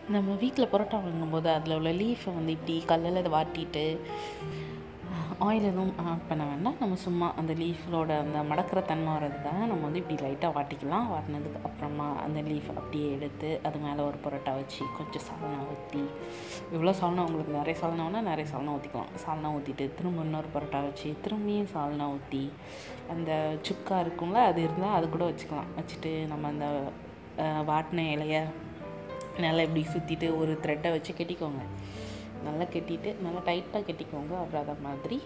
நம்ம வீட்டில் பரோட்டா வாங்கும்போது அதில் உள்ள லீஃபை வந்து இப்படி கல்லில் இதை வாட்டிட்டு ஆயில் எதுவும் ஆட் பண்ண வேண்டாம் நம்ம சும்மா அந்த லீஃபோட அந்த மடக்கிற தன்மை வர்றதுக்காக நம்ம வந்து இப்படி லைட்டாக வாட்டிக்கலாம் வாட்டினதுக்கு அப்புறமா அந்த லீஃப் அப்படியே எடுத்து அது மேலே ஒரு பரோட்டா வச்சு கொஞ்சம் சால்னா ஊற்றி இவ்வளோ சால்னா உங்களுக்கு நிறைய சால்னானா நிறைய சால்னா ஊற்றிக்கலாம் சால்னா ஊற்றிட்டு திரும்ப இன்னொரு பரோட்டா வச்சு திரும்பியும் சால்னா ஊற்றி அந்த சுக்கா இருக்கும்ல அது இருந்தால் அது கூட வச்சுக்கலாம் வச்சுட்டு நம்ம அந்த அஹ், வாட்டின இலைய நல்லா இப்படி சுற்றிட்டு ஒரு த்ரெட்டை வச்சு கட்டிக்கோங்க நல்லா கட்டிட்டு நல்லா டைட்டாக கட்டிக்கோங்க வராத மாதிரி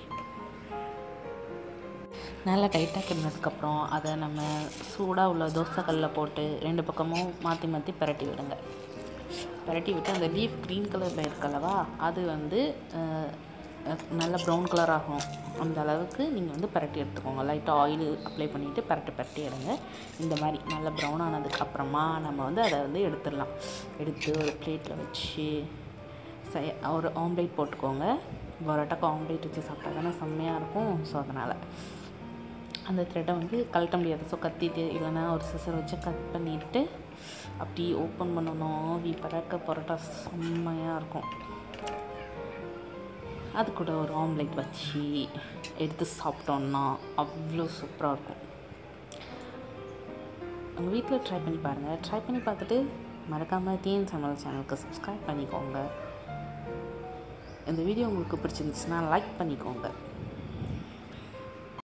நல்லா டைட்டாக கட்டினதுக்கப்புறம் அதை நம்ம சூடாக உள்ள தோசைக்கல்லில் போட்டு ரெண்டு பக்கமும் மாற்றி மாற்றி பிரட்டி விடுங்க பிரட்டி விட்டு அந்த லீஃப் க்ரீன் கலரில் இருக்கல்லவா அது வந்து அஹ், அஹ், நல்ல ப்ரௌன் கலர் ஆகும் அந்த அளவுக்கு நீங்கள் வந்து பிரட்டி எடுத்துக்கோங்க லைட்டாக ஆயில் அப்ளை பண்ணிவிட்டு பிரட்டி பிரட்டி எடுங்க இந்த மாதிரி நல்ல ப்ரௌன் ஆனதுக்கு அப்புறமா நம்ம வந்து அதை வந்து எடுத்துடலாம் எடுத்து ஒரு பிளேட்டில் வச்சு செய் ஒரு ஆம்லேட் போட்டுக்கோங்க பரோட்டாக்கு ஆம்லேட் வச்சு சாப்பிட்டா தானே செம்மையாக இருக்கும் ஸோ அதனால் அந்த த்ரெட்டை வந்து கழட்ட முடியாது ஸோ கத்திட்டு இல்லைன்னா ஒரு சிசர் வச்சு கட் பண்ணிவிட்டு அப்படி ஓப்பன் பண்ணணும் வீ பறக்க பரோட்டா செம்மையாக இருக்கும் அது கூட ஒரு ஆம்லேட் வச்சு எடுத்து சாப்பிட்டோன்னா அவ்வளோ சூப்பராக இருக்கும் உங்கள் வீட்டில் ட்ரை பண்ணி பாருங்கள் ட்ரை பண்ணி பார்த்துட்டு மறக்காமல் டிஎன் சமையல் சேனலுக்கு சப்ஸ்கிரைப் பண்ணிக்கோங்க இந்த வீடியோ உங்களுக்கு பிடிச்சிருந்துச்சுன்னா லைக் பண்ணிக்கோங்க